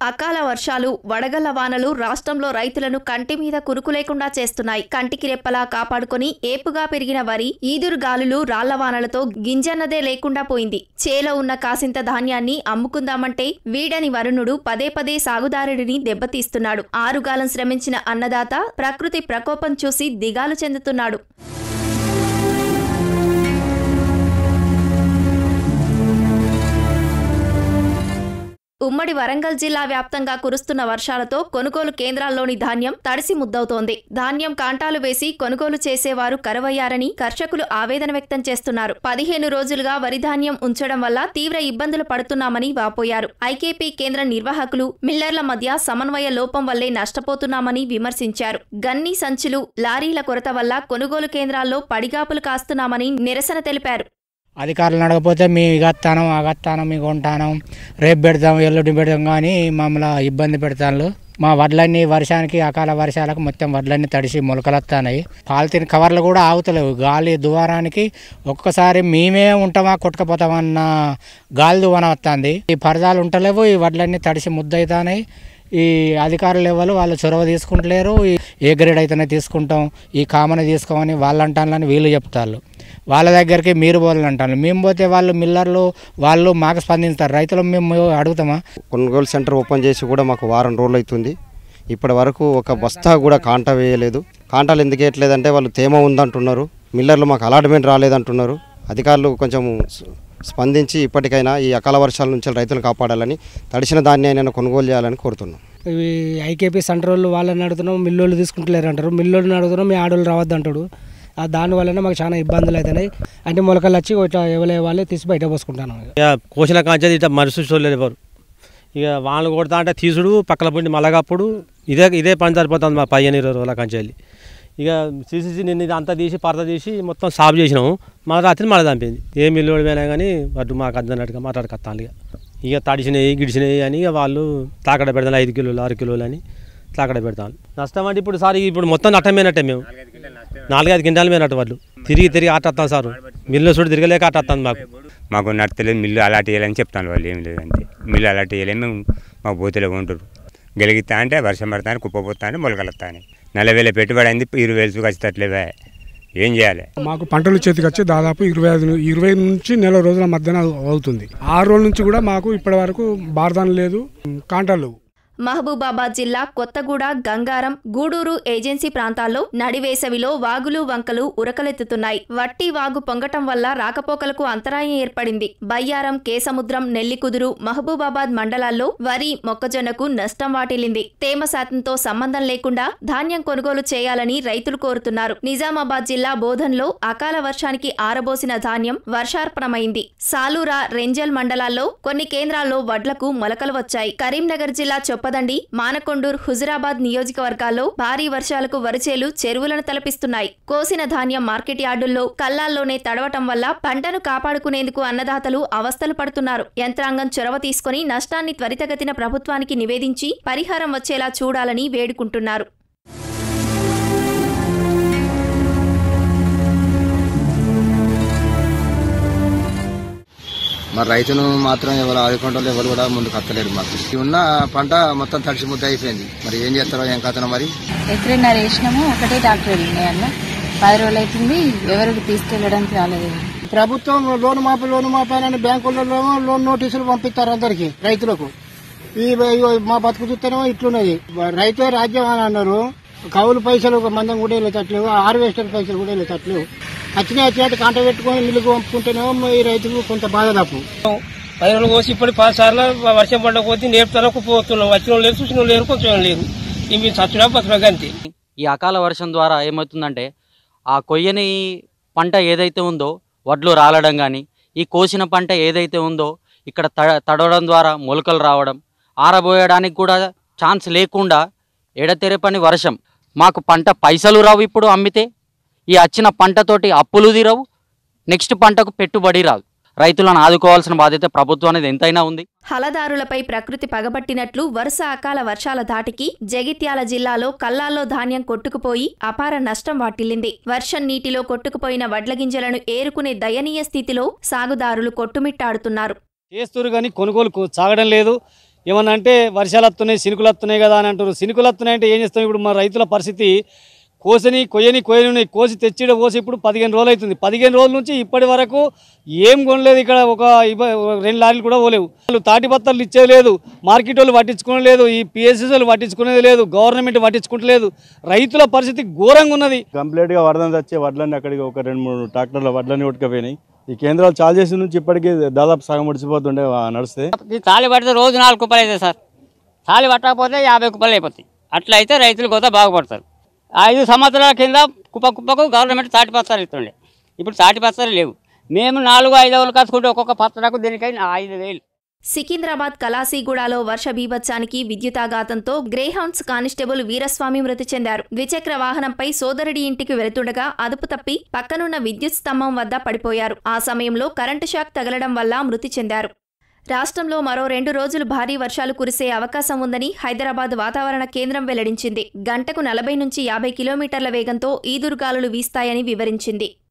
అకాల వర్షాలు వడగళ్ల వానలు రాష్ట్రంలో రైతులను కంటి మీద కురుకు లేకుండా చేస్తున్నాయి కంటికి రెప్పలా కాపాడుకొని ఏపుగా పెరిగిన వరి ఈదురు గాలులు రాళ్ల వానలతో గింజన్నదే లేకుండా పోయింది చేలో ఉన్న కాసింత ధాన్యాన్ని అమ్ముకుందామంటే వీడని వరుణుడు పదే పదే సాగుదారుడిని దెబ్బతీస్తున్నాడు ఆరుగాలం శ్రమించిన అన్నదాత ప్రకృతి ప్రకోపం చూసి దిగాలు చెందుతున్నాడు ఉమ్మడి వరంగల్ జిల్లా వ్యాప్తంగా కురుస్తున్న వర్షాలతో కొనుగోలు కేంద్రాల్లోని ధాన్యం తడిసి ముద్దవుతోంది ధాన్యం కాంటాలు వేసి కొనుగోలు చేసేవారు కరువయ్యారని కర్షకులు ఆవేదన వ్యక్తం చేస్తున్నారు పదిహేను రోజులుగా వరి ధాన్యం ఉంచడం వల్ల తీవ్ర ఇబ్బందులు పడుతున్నామని వాపోయారు ఐకేపీ కేంద్ర నిర్వాహకులు మిల్లర్ల మధ్య సమన్వయ లోపం వల్లే నష్టపోతున్నామని విమర్శించారు గన్ని సంచులు లారీల కొరత వల్ల కొనుగోలు కేంద్రాల్లో పడిగాపులు కాస్తున్నామని నిరసన తెలిపారు అధికారులు నడకపోతే మీ ఇగత్తానం అగత్తానం మీకు ఉంటానం రేపు పెడతాం ఎల్లుండి పెడతాం కానీ మమ్మల్ని ఇబ్బంది పెడతాను మా వడ్లన్నీ వర్షానికి అకాల వర్షాలకు మొత్తం వడ్లన్నీ తడిసి మొలకలొస్తాయి పాలిథిన్ కవర్లు కూడా ఆగుతలేవు గాలి దువారానికి ఒక్కసారి మేమే ఉంటామా కొట్టుకపోతామన్న గాలి దువాన వస్తుంది ఈ పరదాలు ఉంటలేవు ఈ వడ్లన్నీ తడిసి ముద్దవుతాయి ఈ అధికారులు ఎవరు వాళ్ళు చొరవ తీసుకుంటలేరు ఈ ఏ గ్రేడ్ అయితేనే తీసుకుంటాం ఈ కామన్ తీసుకోమని వాళ్ళు అంటానని వీళ్ళు చెప్తారు వాళ్ళ దగ్గరికి మీరు పోలని అంటారు మేము పోతే వాళ్ళు మిల్లర్లు వాళ్ళు మాకు స్పందిస్తారు రైతులు మేము అడుగుతామా కొనుగోలు సెంటర్ ఓపెన్ చేసి కూడా మాకు వారం రోజులు అవుతుంది ఇప్పటి వరకు ఒక బస్తా కూడా కాంటా వేయలేదు కాంటాలు ఎందుకు వేయట్లేదంటే వాళ్ళు తేమ ఉందంటున్నారు మిల్లర్లు మాకు అలాట్మెంట్ రాలేదంటున్నారు అధికారులు కొంచెం స- స్పందించి ఇప్పటికైనా ఈ అకాల వర్షాల నుంచి రైతులను కాపాడాలని తడిసిన ధాన్యాన్ని కొనుగోలు చేయాలని కోరుతున్నాం ఇవి ఐకేపీ సెంటర్ వాళ్ళు వాళ్ళని అడుగుతున్నాం మిల్లోళ్ళు తీసుకుంటలేరు అంటారు మిల్లోళ్ళని అడుగుతున్నాం మీ ఆడోళ్ళు రావద్దు అంటాడు ఆ దాని వలన మాకు చాలా ఇబ్బందులు అవుతున్నాయి అంటే మొలకలు వచ్చి ఇట్లా ఎవరే వాళ్ళే తీసి బయట పోసుకుంటాను ఇక కోసిన కాంచేది ఇట్లా మరుసు చూడలేరు ఎవరు ఇక వాళ్ళు కొడతా అంటే తీసుడు పక్కల పోయి మలగప్పుడు ఇదే ఇదే పని సరిపోతుంది మా పదిహేను ఇరవై రోజుల కాంచేది ఇక తీసేసి నిన్న ఇది అంతా తీసి పరద తీసి మొత్తం సాఫ్ చేసినాము మళ్ళీ రాత్రి మళ్ళీ చంపింది ఏ మిల్లు పోయినా కానీ వాటి మాకు అర్థనట్టుగా మాట్లాడుకొస్తాను ఇక ఇక తడిసినాయి గిడిసినాయి అని ఇక వాళ్ళు తాకడ పెడతాను ఐదు కిలోలు ఆరు కిలోలు అని తాకడ పెడతాను నష్టం అంటే ఇప్పుడు సార్ ఇప్పుడు మొత్తం నట్టమేనట్టే మేము నాలుగైదు గింటాలు మేనట్టు వాళ్ళు తిరిగి తిరిగి ఆట వస్తాం సార్ మిల్లు చూడు తిరగలేక ఆట వస్తుంది మాకు మాకు నడతలేదు మిల్లు అలాంటి వేయాలని చెప్తాను వాళ్ళు ఏం లేదంటే మిల్లు అలాంటి వేయలేము మేము మాకు బోతులే ఉంటారు గెలిగిస్తా అంటే వర్షం పడతా అంటే కుప్పపోతా అంటే మొలకలొస్తా అని నలభై వేల పెట్టుబడి అయింది ఇరవై వేలు వచ్చేటట్లేవే ఏం చేయాలి మాకు పంటలు చేతికి వచ్చి దాదాపు ఇరవై ఐదు ను- ఇరవై నుంచి నెల రోజుల మధ్యన అవుతుంది ఆరు రోజుల నుంచి కూడా మాకు ఇప్పటి వరకు బార్దాన్ లేదు కాంటాలు మహబూబాబాద్ జిల్లా కొత్తగూడ గంగారం గూడూరు ఏజెన్సీ ప్రాంతాల్లో నడివేసవిలో వాగులు వంకలు ఉరకలెత్తుతున్నాయి వట్టి వాగు పొంగటం వల్ల రాకపోకలకు అంతరాయం ఏర్పడింది బయ్యారం కేసముద్రం నెల్లికుదురు మహబూబాబాద్ మండలాల్లో వరి మొక్కజొన్నకు నష్టం వాటిల్లింది తేమ శాతంతో సంబంధం లేకుండా ధాన్యం కొనుగోలు చేయాలని రైతులు కోరుతున్నారు నిజామాబాద్ జిల్లా బోధన్లో అకాల వర్షానికి ఆరబోసిన ధాన్యం వర్షార్పణమైంది సాలూరా రెంజల్ మండలాల్లో కొన్ని కేంద్రాల్లో వడ్లకు మొలకలు వచ్చాయి కరీంనగర్ జిల్లా చొప్పదండి మానకొండూర్ హుజురాబాద్ నియోజకవర్గాల్లో భారీ వర్షాలకు వరిచేలు చెరువులను తలపిస్తున్నాయి కోసిన ధాన్యం మార్కెట్ యార్డుల్లో కల్లాల్లోనే తడవటం వల్ల పంటను కాపాడుకునేందుకు అన్నదాతలు అవస్థలు పడుతున్నారు యంత్రాంగం చొరవ తీసుకుని నష్టాన్ని త్వరితగతిన ప్రభుత్వానికి నివేదించి పరిహారం వచ్చేలా చూడాలని వేడుకుంటున్నారు మరి రైతును మాత్రం ఎవరు ఆదుకుంటారు ఎవరు కూడా ముందుకు వస్తలేరు మాకు ఈ ఉన్న పంట మొత్తం తడిసి ముద్ద అయిపోయింది మరి ఏం చేస్తారో ఏం కథనో మరి ఎక్కడైనా వేసినాము ఒకటే డాక్టర్ వెళ్ళినాయి అన్న పది రోజులు అవుతుంది ఎవరికి తీసుకెళ్ళడానికి రాలేదు ప్రభుత్వం లోన్ మాపి లోన్ మాపానని బ్యాంకులలో లోన్ నోటీసులు పంపిస్తారు అందరికి రైతులకు ఈ ఈ మా బతుకు చూస్తేనేమో ఇట్లున్నది రైతే రాజ్యం అని అన్నారు కౌలు పైసలు ఒక మందం కూడా వెళ్ళేటట్లేవు హార్వెస్టర్ పైసలు కూడా వెళ్ళేటట్లేవు వచ్చినాయి వచ్చినట్టు కాంట పెట్టుకొని మిల్లుకు పంపుకుంటేనేమో ఈ రైతుకు కొంత బాధ తప్పు పది రోజులు కోసి ఇప్పుడు పది సార్లు వర్షం పడకపోతే నేర్పుతారకు పోతున్నాం వచ్చిన వాళ్ళు లేరు చూసిన వాళ్ళు లేరు కొంచెం లేరు ఇవి చచ్చుడా బతుకుడా అంతే ఈ అకాల వర్షం ద్వారా ఏమవుతుందంటే ఆ కొయ్యని పంట ఏదైతే ఉందో వడ్లు రాలడం కానీ ఈ కోసిన పంట ఏదైతే ఉందో ఇక్కడ తడ తడవడం ద్వారా మొలకలు రావడం ఆరబోయడానికి కూడా ఛాన్స్ లేకుండా ఎడతెరపని వర్షం మాకు పంట పైసలు రావు ఇప్పుడు అమ్మితే ఈ వచ్చిన పంటతోటి అప్పులు తీరవు నెక్స్ట్ పంటకు పెట్టుబడి రాదు రైతులను ఆదుకోవాల్సిన బాధ్యత ప్రభుత్వం అనేది ఎంతైనా ఉంది హలదారులపై ప్రకృతి పగబట్టినట్లు వరుస అకాల వర్షాల ధాటికి జగిత్యాల జిల్లాలో కల్లాల్లో ధాన్యం కొట్టుకుపోయి అపార నష్టం వాటిల్లింది వర్షం నీటిలో కొట్టుకుపోయిన వడ్ల గింజలను ఏరుకునే దయనీయ స్థితిలో సాగుదారులు కొట్టుమిట్టాడుతున్నారు చేస్తున్నారు కానీ కొనుగోలు కు- సాగడం లేదు ఏమన్నా అంటే వర్షాలు వస్తున్నాయి సినుకులు వస్తున్నాయి కదా అని అంటారు సినుకులు వస్తున్నాయి అంటే ఏం చేస్తాం ఇప్పుడు మా రైతుల పరిస్థితి కోసని కొయ్యని కొయ్యని కోసి తెచ్చిడ కోసి ఇప్పుడు పదిహేను రోజులు అవుతుంది పదిహేను రోజుల నుంచి ఇప్పటి వరకు ఏం కొనలేదు ఇక్కడ ఒక ఇబ్బ- రెండు లారీలు కూడా పోలేవు వాళ్ళు తాటి బత్తలు ఇచ్చేది లేదు మార్కెట్ వాళ్ళు పట్టించుకునే లేదు ఈ పిఎస్ఎస్ వాళ్ళు పట్టించుకునేది లేదు గవర్నమెంట్ పట్టించుకుంటలేదు రైతుల పరిస్థితి ఘోరంగా ఉన్నది కంప్లీట్గా వరద వచ్చే వడ్లన్నీ అక్కడికి ఒక రెండు మూడు ట్రాక్టర్ల వడ్లన్నీ ఉట్టుకపోయినాయి ఈ కేంద్రాలు చాలు చేసిన నుంచి ఇప్పటికీ దాదాపు సగం ముడిచిపోతుండే ఆ నడిస్తే ఈ తాళి పడితే రోజు నాలుగు కుప్పలు అవుతాయి సార్ తాళి పట్టకపోతే యాభై కుప్పలు అయిపోతాయి అట్లా అయితే రైతులు కొంత బాగుపడతారు ఐదు సంవత్సరాల కింద కుప్ప కుప్పకు గవర్నమెంట్ తాటి పత్రాలు ఇస్తుండే ఇప్పుడు తాటి పత్రాలు లేవు మేము నాలుగు ఐదు వందలు కట్టుకుంటే ఒక్కొక్క పత్రకు దీనికై ఐదు వేలు సికింద్రాబాద్ కలాసీగూడలో వర్ష బీభత్సానికి విద్యుతాఘాతంతో గ్రేహౌండ్స్ కానిస్టేబుల్ వీరస్వామి మృతి చెందారు ద్విచక్ర వాహనంపై సోదరుడి ఇంటికి వెళుతుండగా అదుపు తప్పి పక్కనున్న విద్యుత్ స్తంభం వద్ద పడిపోయారు ఆ సమయంలో కరెంటు షాక్ తగలడం వల్ల మృతి చెందారు రాష్ట్రంలో మరో రెండు రోజులు భారీ వర్షాలు కురిసే అవకాశం ఉందని హైదరాబాద్ వాతావరణ కేంద్రం వెల్లడించింది గంటకు నలభై నుంచి యాభై కిలోమీటర్ల వేగంతో ఈదురుగాలులు వీస్తాయని వివరించింది